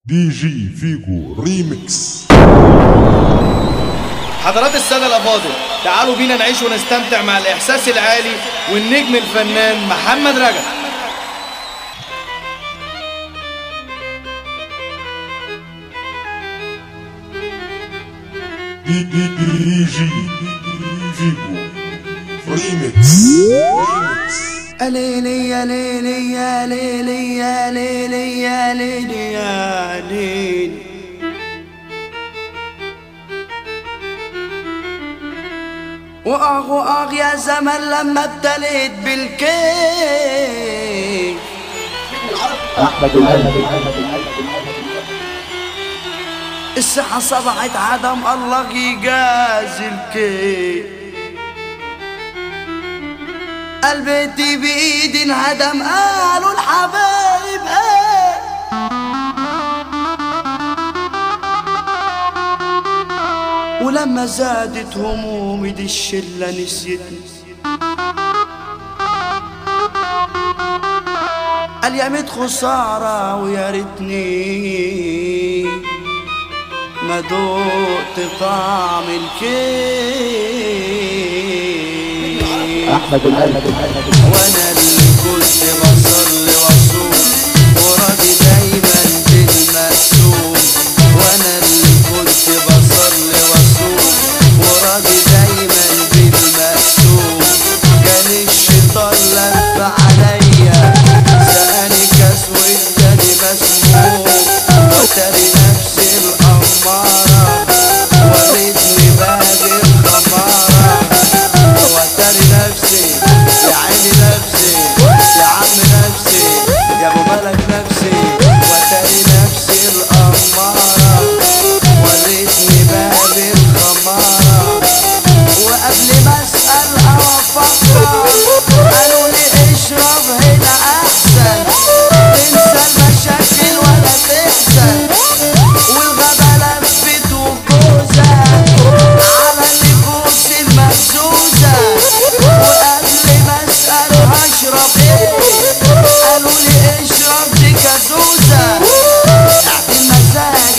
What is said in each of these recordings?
دي جي فيجو ريميكس حضرات السادة الأفاضل تعالوا بينا نعيش ونستمتع مع الإحساس العالي والنجم الفنان محمد رجب دي دي دي جي فيجو ريميكس ريميكس ليلي يا ليلي يا ليلي يا ليلي يا ليلي يا ليلي وآه وآه يا زمن لما ابتليت بالكيف الصحة صبحت عدم الله يجازي الكيف قلبتي بإيدي انهدم قالوا الحبايب ايه ولما زادت همومي دي الشلة نسيتني اليمت خسارة ويا ريتني ما دقت طعم الكيف وانا اللي كنت بصلي واصوم وراضي دايما بالمقسوم وانا اللي كنت بصلي واصوم وراضي دايما بالمقسوم كان الشيطان لف عليا سأني كاس والتاني مسموم وتاري نفسي الأمارة وريتني باقي الخمارة وتاري نفسي يا عيني نفسي يا عم نفسي يا ابو ملك نفسي وتاري نفسي الأمارة وريتني باب الخمارة وقبل ما اسأل او افكر قالوا لي اشرب هنا احسن تنسى المشاكل ولا تحزن والغدا لفت وجوزة على النفوس المهزوزة وقبل ما اسأل هشرب ايه قالوا لي اشرب دي كازوزة اعدل مزاجك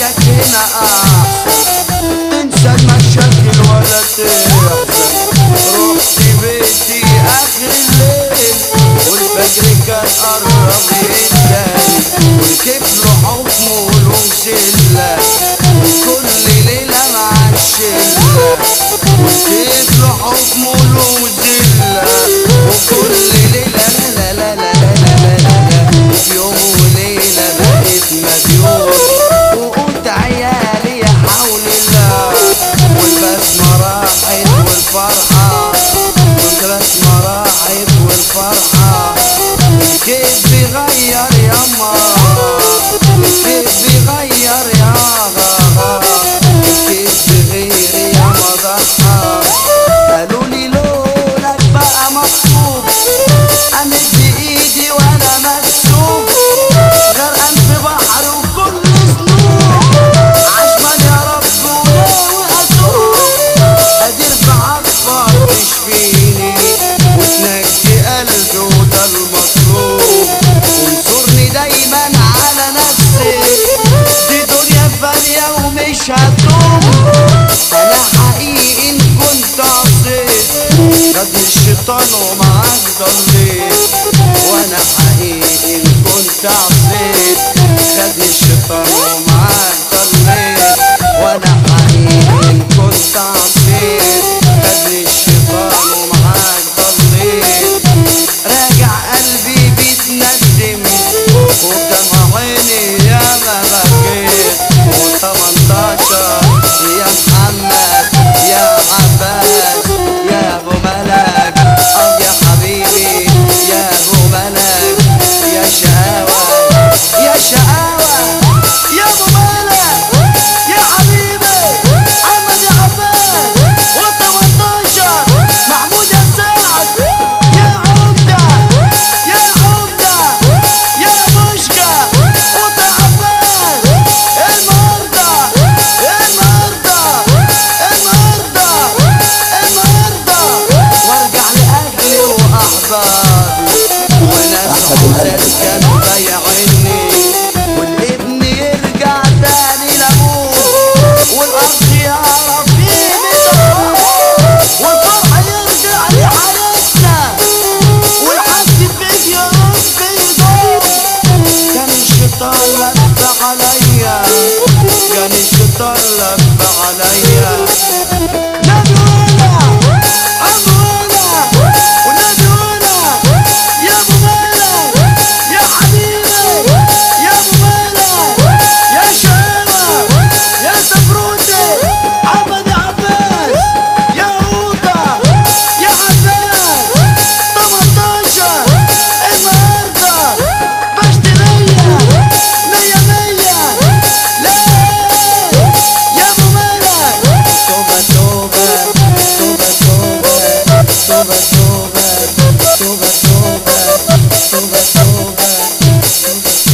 لف عليا كان الشيطان لف عليا نادي ولا ابو ولا ونادي ولا يا ابو مالك يا حبيبي يا ابو مالك يا شهامة يا سفروتي عبد عباس يا هوطة يا عباس 18 النهارده بشترية مية مية لا يا ابو مالك توبة توبة توبة توبة توبة توبة توبة توبة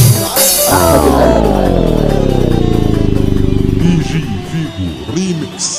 توبة توبة دي جي فيجو ريمكس